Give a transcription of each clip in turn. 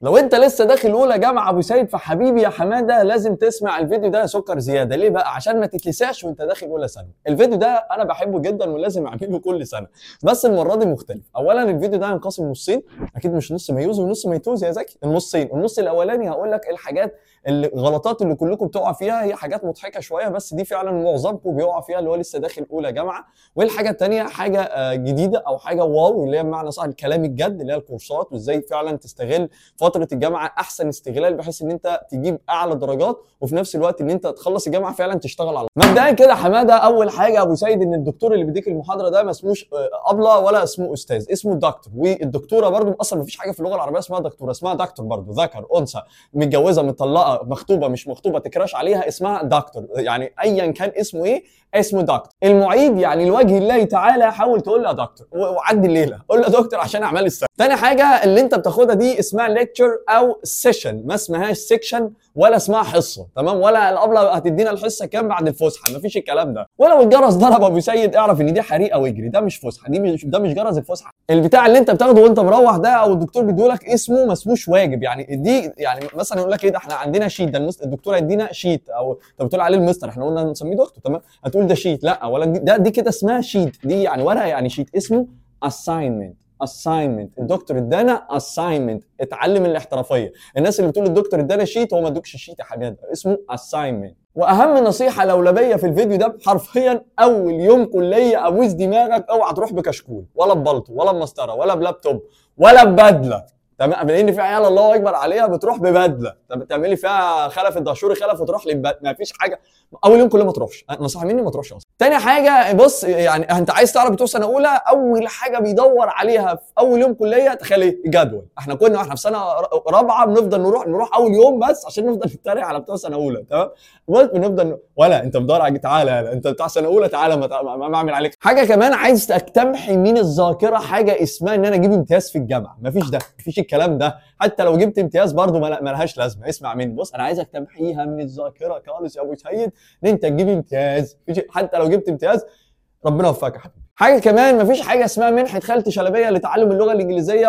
لو انت لسه داخل اولى جامعه ابو سيد فحبيبي يا حماده لازم تسمع الفيديو ده سكر زياده ليه بقى عشان ما تتلسعش وانت داخل اولى سنه الفيديو ده انا بحبه جدا ولازم اعمله كل سنه بس المره دي مختلف اولا الفيديو ده هينقسم نصين اكيد مش نص ميوز ونص ميتوز يا زكي النصين النص الاولاني هقول لك الحاجات الغلطات اللي كلكم بتقعوا فيها هي حاجات مضحكه شويه بس دي فعلا معظمكم بيقع فيها اللي هو لسه داخل اولى جامعه والحاجه الثانيه حاجه آه، جديده او حاجه واو اللي هي بمعنى صح الكلام الجد اللي هي الكورسات وازاي فعلا تستغل فتره الجامعه احسن استغلال بحيث ان انت تجيب اعلى درجات وفي نفس الوقت ان انت تخلص الجامعه فعلا تشتغل على مبدئيا كده حماده اول حاجه ابو سيد ان الدكتور اللي بيديك المحاضره ده ما اسموش آه، ابله ولا اسمه استاذ اسمه دكتور والدكتوره برضو اصلا ما فيش حاجه في اللغه العربيه اسمها دكتوره اسمها دكتور برضو ذكر انثى متجوزه مطلقه مخطوبه مش مخطوبه تكراش عليها اسمها دكتور يعني ايا كان اسمه ايه اسمه دكتور المعيد يعني لوجه الله تعالى حاول تقول له دكتور و- وعدي الليله قول له دكتور عشان اعمال السنه تاني حاجه اللي انت بتاخدها دي اسمها ليكتشر او سيشن ما اسمهاش سيكشن ولا اسمها حصه تمام ولا الابله هتدينا الحصه كام بعد الفسحه مفيش الكلام ده ولو الجرس ضرب ابو سيد اعرف ان دي حريقه واجري ده مش فسحه دي مش ده مش جرس الفسحه البتاع اللي انت بتاخده وانت مروح ده او الدكتور بيديهولك اسمه ما اسموش واجب يعني دي يعني مثلا يقول لك ايه ده احنا عندنا شيت ده المس- الدكتور هيدينا شيت او انت بتقول عليه المستر احنا قلنا نسميه دكتور تمام هتقول ده شيت لا ولا دي ده دي كده اسمها شيت دي يعني ورقه يعني شيت اسمه assignment assignment الدكتور ادانا assignment اتعلم الاحترافيه الناس اللي بتقول الدكتور ادانا شيت هو ما ادوكش شيت يا حاجات اسمه assignment واهم نصيحه لولبيه في الفيديو ده حرفيا اول يوم كليه ابوس دماغك اوعى تروح بكشكول ولا ببلطو ولا بمسطره ولا بلابتوب ولا ببدله تمام لان في عيال الله اكبر عليها بتروح ببدله طب تعملي فيها خلف الدهشوري خلف وتروح للبدله ما فيش حاجه اول يوم كله ما تروحش نصيحه مني ما تروحش اصلا تاني حاجه بص يعني انت عايز تعرف بتوع سنه اولى اول حاجه بيدور عليها في اول يوم كليه تخيل ايه الجدول احنا كنا واحنا في سنه ر- رابعه بنفضل نروح نروح اول يوم بس عشان نفضل نتريق على بتوع سنه اولى تمام بص بنفضل ن- ولا انت بتدور على تعالى يلا انت بتاع سنه اولى تعالى ما تع- ما ما اعمل عليك حاجه كمان عايز تمحي من الذاكره حاجه اسمها ان انا اجيب امتياز في الجامعه مفيش ده مفيش الكلام ده حتى لو جبت امتياز برضه ما ما لهاش لازمه اسمع مني بص انا عايزك تمحيها من الذاكره خالص يا ابو سيد ان انت تجيب امتياز مفيش- حتى لو جبت امتياز ربنا يوفقك يا حبيبي حاجه كمان مفيش حاجه اسمها منحه خالتي شلبيه لتعلم اللغه الانجليزيه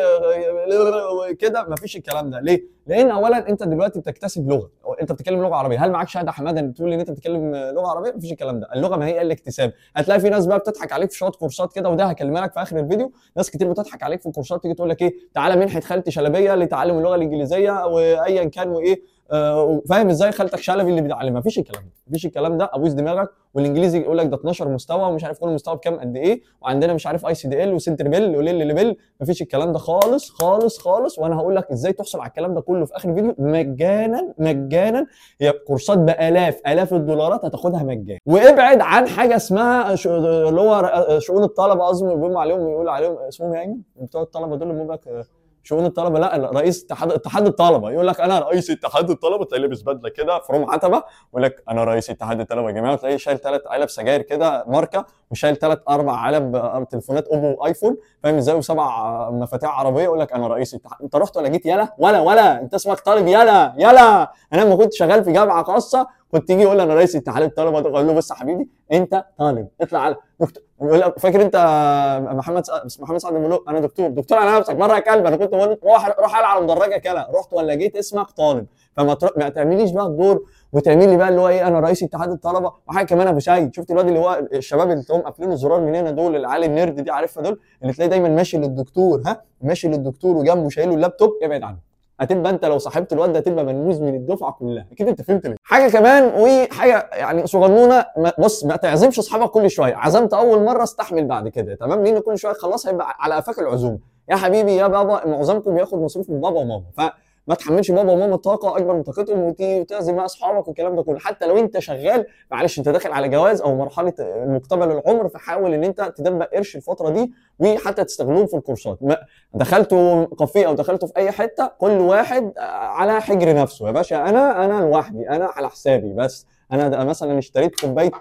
و- وكده مفيش الكلام ده ليه لان اولا انت دلوقتي بتكتسب لغه انت بتتكلم لغه عربيه هل معاك شهاده حماده ان تقول ان انت بتتكلم لغه عربيه مفيش الكلام ده اللغه ما هي الا اكتساب هتلاقي في ناس بقى بتضحك عليك في شويه كورسات كده وده هكلمها لك في اخر الفيديو ناس كتير بتضحك عليك في الكورسات تيجي تقول لك ايه تعالى منحه خالتي شلبيه لتعلم اللغه الانجليزيه وايا كان وايه آه، فاهم ازاي خالتك شلبي اللي بيتعلم مفيش الكلام ده مفيش الكلام ده ابوس دماغك والانجليزي يقول لك ده 12 مستوى ومش عارف كل مستوى بكام قد ايه وعندنا مش عارف اي سي دي ال وسنتر بيل وليل ليبل مفيش الكلام ده خالص خالص خالص وانا هقول لك ازاي تحصل على الكلام ده كله في اخر الفيديو مجانا مجانا هي كورسات بالاف الاف الدولارات هتاخدها مجانا وابعد عن حاجه اسمها ش- اللي هو شؤون الطلبه اظن بيقولوا عليهم بيقولوا عليهم اسمهم ايه يعني بتوع الطلبه دول اللي بيقول لك آه، شؤون الطلبه لا لا، رئيس اتحاد اتحاد الطلبه يقول لك انا رئيس اتحاد الطلبه تلاقيه لابس بدله كده فروم عتبه يقول لك انا رئيس اتحاد الطلبه يا جماعه تلاقيه شايل ثلاث علب سجاير كده ماركه وشايل ثلاث اربع علب آه، تليفونات اوبو ايفون فاهم ازاي وسبع آه، مفاتيح عربيه يقول لك انا رئيس اتحاد انت رحت ولا جيت يلا ولا ولا انت اسمك طالب يلا يلا انا لما كنت شغال في جامعه خاصه كنت تيجي يقول لي انا رئيس اتحاد الطلبه ده اقول له بص يا حبيبي انت طالب اطلع على دكتور يقول لك فاكر انت محمد سعد بس محمد سعد بيقول له انا دكتور دكتور على نفسك مره يا كلب انا كنت بقول روح روح على مدرجه كده رحت ولا جيت اسمك طالب فما تر... ما تعمليش بقى الدور وتعمل لي بقى اللي هو ايه انا رئيس اتحاد الطلبه وحاجه كمان ابو سعيد شفت الواد اللي هو الشباب اللي هم قافلين الزرار من هنا دول العيال النيرد دي عارفها دول اللي تلاقيه دايما ماشي للدكتور ها ماشي للدكتور وجنبه شايل له اللابتوب ابعد عنه هتبقى انت لو صاحبت الواد ده هتبقى منوز من الدفعه كلها اكيد انت فهمت ليه حاجه كمان وحاجه يعني صغنونه ما- بص ما تعزمش اصحابك كل شويه عزمت اول مره استحمل بعد كده تمام لان كل شويه خلاص هيبقى على قفاك العزومه يا حبيبي يا بابا معظمكم بياخد مصروف من بابا وماما فما تحملش بابا وماما طاقه اكبر من طاقتهم وتيجي وتعزم مع اصحابك والكلام ده كله حتى لو انت شغال معلش انت داخل على جواز او مرحله مقتبل العمر فحاول ان انت تدبق قرش الفتره دي وحتى تستغلهم في الكورسات ما- دخلتوا كافيه او دخلتوا في اي حته كل واحد على حجر نفسه يا باشا انا انا لوحدي انا على حسابي بس انا ده مثلا اشتريت كوبايه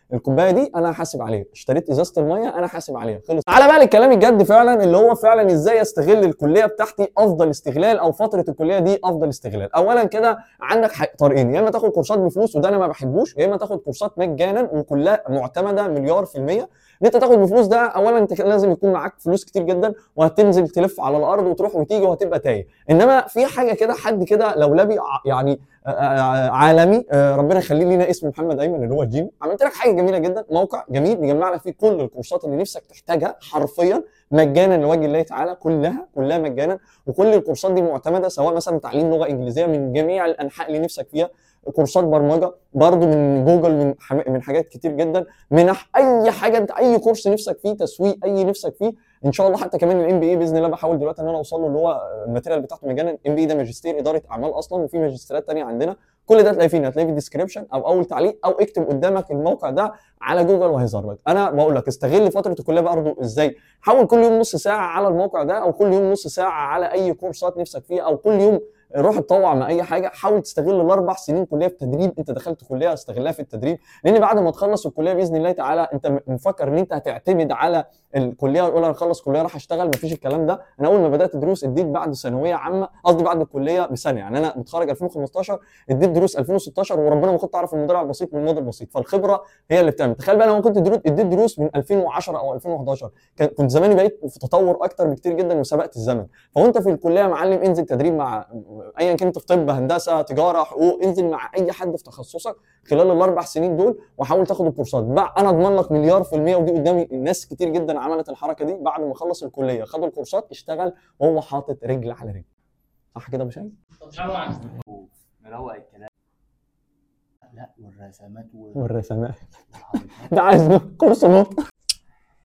الكوبايه دي انا هحاسب عليها اشتريت ازازه الميه انا هحاسب عليها خلص على بقى الكلام الجد فعلا اللي هو فعلا ازاي استغل الكليه بتاعتي افضل استغلال او فتره الكليه دي افضل استغلال اولا كده عندك حق- طريقين يا اما تاخد كورسات بفلوس وده انا ما بحبوش يا اما تاخد كورسات مجانا وكلها معتمده مليار في الميه ان انت تاخد بفلوس ده اولا انت لازم يكون معاك فلوس كتير جدا وهتنزل تلف على الارض وتروح وتيجي وهتبقى تايه انما في حاجه كده حد كده لولبي ع- يعني آه، آه، عالمي آه، ربنا يخليه لينا اسمه محمد ايمن اللي هو الجيم عملت لك حاجه جميله جدا موقع جميل بيجمع لك فيه كل الكورسات اللي نفسك تحتاجها حرفيا مجانا لوجه الله تعالى كلها كلها مجانا وكل الكورسات دي معتمده سواء مثلا تعليم لغه انجليزيه من جميع الانحاء اللي نفسك فيها كورسات برمجه برضو من جوجل من حم... من حاجات كتير جدا منح اي حاجه انت اي كورس نفسك فيه تسويق اي نفسك فيه ان شاء الله حتى كمان الام بي اي باذن الله بحاول دلوقتي ان انا اوصل له اللي هو الماتيريال بتاعته مجانا الام بي اي ده ماجستير اداره اعمال اصلا وفي ماجستيرات تانية عندنا كل ده هتلاقيه فين هتلاقيه في الديسكربشن او اول تعليق او اكتب قدامك الموقع ده على جوجل وهيظهر لك انا بقول لك استغل فتره الكليه برضه ازاي حاول كل يوم نص ساعه على الموقع ده او كل يوم نص ساعه على اي كورسات نفسك فيها او كل يوم روح اتطوع مع اي حاجه حاول تستغل الاربع سنين كليه في تدريب انت دخلت كليه استغلها في التدريب لان بعد ما تخلص الكليه باذن الله تعالى انت م- مفكر ان انت هتعتمد على الكليه وتقول انا اخلص كليه راح اشتغل مفيش الكلام ده انا اول ما بدات دروس اديت بعد ثانويه عامه قصدي بعد الكليه بسنه يعني انا متخرج 2015 اديت دروس 2016 وربنا ما كنت اعرف الموضوع البسيط من الموضوع البسيط فالخبره هي اللي بتعمل تخيل بقى لو كنت دروس اديت دروس من 2010 او 2011 كان كنت زماني بقيت في تطور اكتر بكتير جدا وسبقت الزمن فوانت في الكليه يا معلم انزل تدريب مع ايا كنت في طب هندسه تجاره حقوق انزل مع اي حد في تخصصك خلال الاربع سنين دول وحاول تاخد الكورسات بقى انا اضمن لك مليار في الميه ودي قدامي ناس كتير جدا عملت الحركه دي بعد ما خلص الكليه خد الكورسات اشتغل وهو حاطط رجل على رجل صح كده يا ابو شاهين؟ مروق الكلام لا والرسمات والرسمات والحركات ده عايز كورس نط